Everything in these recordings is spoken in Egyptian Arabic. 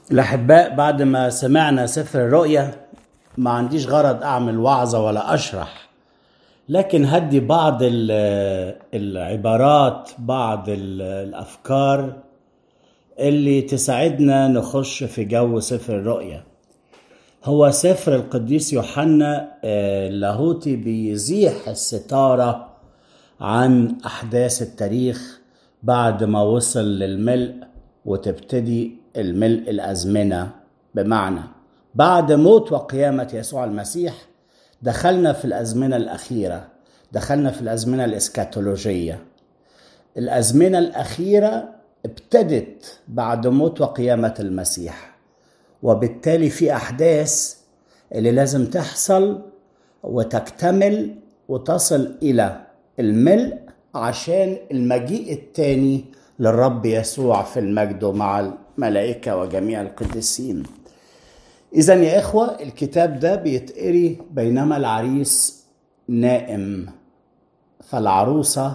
الأحباء بعد ما سمعنا سفر الرؤيا ما عنديش غرض أعمل وعظة ولا أشرح لكن هدي بعض ال- العبارات بعض ال- الأفكار اللي تساعدنا نخش في جو سفر الرؤيا هو سفر القديس يوحنا آه، اللاهوتي بيزيح الستارة عن أحداث التاريخ بعد ما وصل للملء وتبتدي الملء الأزمنة بمعنى بعد موت وقيامة يسوع المسيح دخلنا في الأزمنة الأخيرة دخلنا في الأزمنة الإسكاتولوجية الأزمنة الأخيرة ابتدت بعد موت وقيامة المسيح وبالتالي في أحداث اللي لازم تحصل وتكتمل وتصل إلى الملء عشان المجيء التاني للرب يسوع في المجد مع الملائكة وجميع القديسين إذا يا إخوة الكتاب ده بيتقري بينما العريس نائم فالعروسة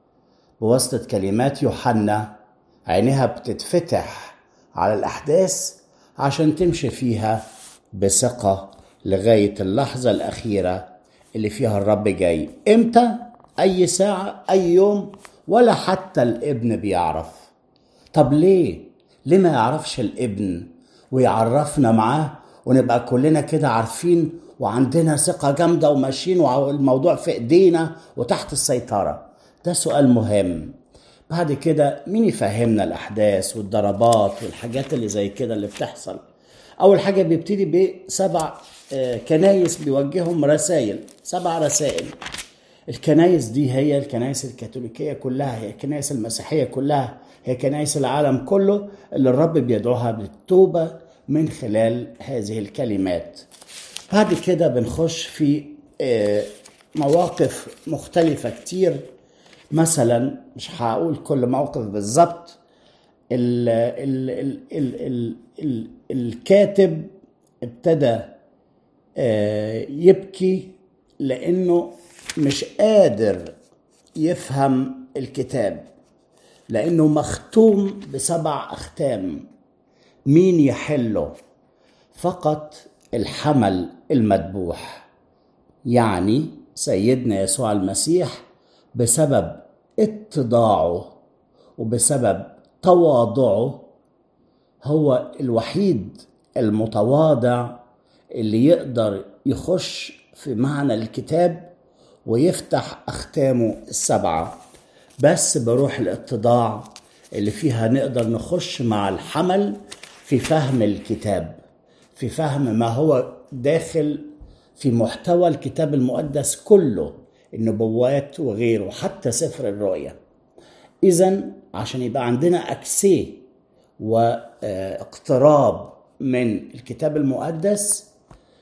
بواسطة كلمات يوحنا عينها بتتفتح على الأحداث عشان تمشي فيها بثقة لغاية اللحظة الأخيرة اللي فيها الرب جاي إمتى؟ أي ساعة أي يوم ولا حتى الابن بيعرف طب ليه؟ ليه ما يعرفش الابن ويعرفنا معاه ونبقى كلنا كده عارفين وعندنا ثقة جامدة وماشيين والموضوع في ايدينا وتحت السيطرة ده سؤال مهم بعد كده مين يفهمنا الأحداث والضربات والحاجات اللي زي كده اللي بتحصل أول حاجة بيبتدي بسبع آه، كنايس بيوجههم رسائل سبع رسائل الكنايس دي هي الكنايس الكاثوليكية كلها هي الكنايس المسيحية كلها هي كنايس العالم كله اللي الرب بيدعوها بالتوبة من خلال هذه الكلمات بعد كده بنخش في آه، مواقف مختلفة كتير مثلا مش هقول كل موقف بالظبط ال ال ال ال ال ال الكاتب ابتدى آه، يبكي لانه مش قادر يفهم الكتاب لانه مختوم بسبع اختام مين يحله فقط الحمل المذبوح يعني سيدنا يسوع المسيح بسبب اتضاعه وبسبب تواضعه هو الوحيد المتواضع اللي يقدر يخش في معنى الكتاب ويفتح أختامه السبعة بس بروح الاتضاع اللي فيها نقدر نخش مع الحمل في فهم الكتاب في فهم ما هو داخل في محتوى الكتاب المقدس كله النبوات وغيره حتى سفر الرؤيا اذا عشان يبقى عندنا اكسيه واقتراب من الكتاب المقدس